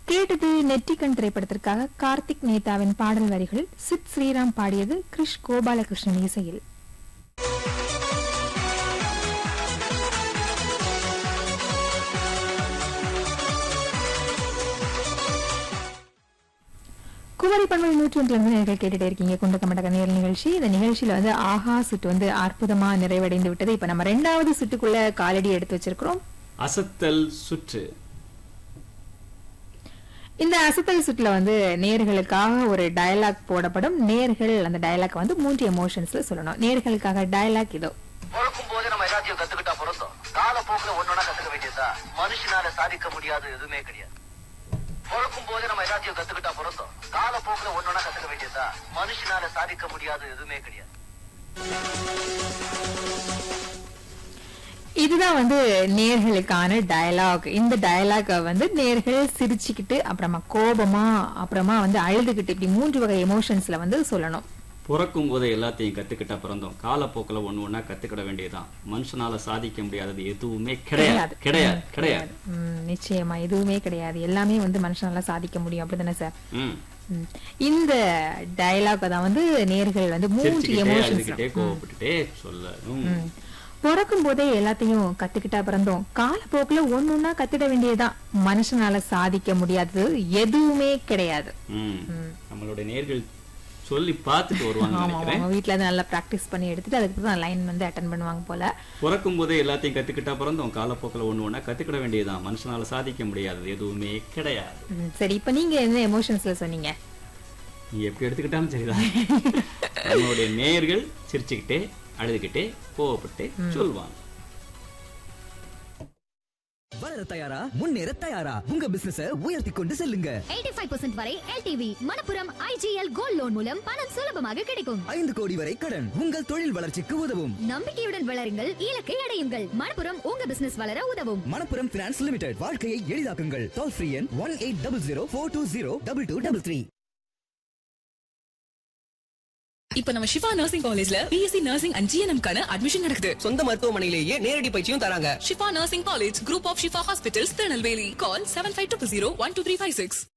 கேட்டது நெற்றிக்கண் திரைப்படத்திற்காக கார்த்திக் நேதாவின் பாடல் வரிகள் சித் ஸ்ரீராம் பாடியது கிருஷ் கோபாலகிருஷ்ணன் இசையில் குமரி பண்பலை நூற்றி ஒன்றிலிருந்து நேர்கள் கேட்டுட்டே இருக்கீங்க குண்டக்க மண்டக்க நேர் நிகழ்ச்சி இந்த நிகழ்ச்சியில வந்து ஆஹா சுட்டு வந்து அற்புதமா நிறைவடைந்து விட்டது இப்ப நம்ம ரெண்டாவது சுட்டுக்குள்ள காலடி எடுத்து வச்சிருக்கிறோம் அசத்தல் சுற்று இந்த அசத்தல் சுற்றுல வந்து நேர்களுக்காக ஒரு டயலாக் போடப்படும் நேர்கள் அந்த டயலாக் வந்து மூன்று எமோஷன்ஸ்ல சொல்லணும் நேர்களுக்காக டயலாக் இதோ பிறக்கும் போதே நம்ம எல்லாத்தையும் கத்துக்கிட்டா பிறந்தோம் காலப்போக்குல ஒன்னொன்னா கத்துக்க வேண்டியதா மனுஷனால சாதிக்க முடியாத எதுவுமே கிடையாது பிறக்கும் போதே நம்ம எல்லாத்தையும் கத்துக்கிட்டா பிறந்தோம் காலப்போக்குல ஒன்னொன்னா கத்துக்க வேண்டியதா மனுஷனால சாதிக்க முடியாத எதுவுமே கிடையாது இதுதான் வந்து நேர்களுக்கான டயலாக் இந்த டயலாக் வந்து நேர்கள் சிரிச்சுக்கிட்டு அப்புறமா கோபமா அப்புறமா வந்து அழுதுகிட்டு இப்படி மூன்று வகை எமோஷன்ஸ்ல வந்து சொல்லணும் பிறக்கும் போதே எல்லாத்தையும் கத்துக்கிட்டா பிறந்தோம் காலப்போக்கில் ஒண்ணு ஒண்ணா கத்துக்கிட வேண்டியதுதான் மனுஷனால சாதிக்க முடியாதது எதுவுமே கிடையாது கிடையாது கிடையாது ம், நிச்சயமா எதுவுமே கிடையாது எல்லாமே வந்து மனுஷனால சாதிக்க முடியும் அப்படிதானே சார் ம் ம். இந்த டயலாக் தான் வந்து நேர்கள் வந்து மூன்று சிரிச்சுக்கிட்டே எமோஷன்ஸ் அழுதுகிட்டே கோவப்பட்டுட்டே சொல்லணும் பிறக்கும் போதே எல்லாத்தையும் கத்துக்கிட்டா பிறந்தோம் காலப்போக்குல ஒன்னொன்னா கத்துட வேண்டியதுதான் மனுஷனால சாதிக்க முடியாதது எதுவுமே கிடையாது ம். நம்மளுடைய நேர்கள் சொல்லி பார்த்துட்டு வருவாங்க ஆமா நினைக்கிறேன் அவங்க வீட்ல இருந்து நல்லா பிராக்டிஸ் பண்ணி எடுத்துட்டு அதுக்கு தான் லைன் வந்து அட்டன் பண்ணுவாங்க போல பிறக்கும் போதே எல்லாத்தையும் கத்துக்கிட்டா பிறந்தோம் காலப்போக்கில் ஒண்ணு ஒண்ணா கத்துக்கிட வேண்டியதுதான் மனுஷனால சாதிக்க முடியாதது எதுவுமே கிடையாது ம், சரி இப்ப நீங்க என்ன எமோஷன்ஸ்ல சொன்னீங்க நீ எப்படி எடுத்துக்கிட்டாலும் சரிதான் நம்மளுடைய நேர்கள் சிரிச்சுக்கிட்டே அழுதுகிட்டே கோவப்பட்டு சொல்லுவாங்க வளர தயாரா முன்னேற தயாரா உங்க பிசினஸ உயர்த்தி கொண்டு செல்லுங்க 85% வரை LTV Manappuram IGL gold loan மூலம் பணம் சுலபமாக கிடைக்கும் ஐந்து கோடி வரை கடன் உங்கள் தொழில் வளர்ச்சிக்கு உதவும் நம்பிக்கையுடன் வளருங்கள் இலக்கை அடையுங்கள் மணப்புரம் உங்க பிசினஸ் வளர உதவும் மணப்புரம் பினான்ஸ் லிமிடெட் வாழ்க்கையை எளிதாக்குங்கள் டோல் ஃப்ரீ எண் one eight double zero four two zero double two double three இப்ப நம்ம சிவா நர்சிங் காலேஜ்ல பிஎஸ்சி நர்சிங் அண்ட் ஜிஎன்எம் கான அட்மிஷன் நடக்குது சொந்த மருத்துவமனையிலேயே நேரடி பயிற்சியும் தராங்க Shifa nursing college group of Shifa hospitals Tirunelveli call seven five two zero one two three five six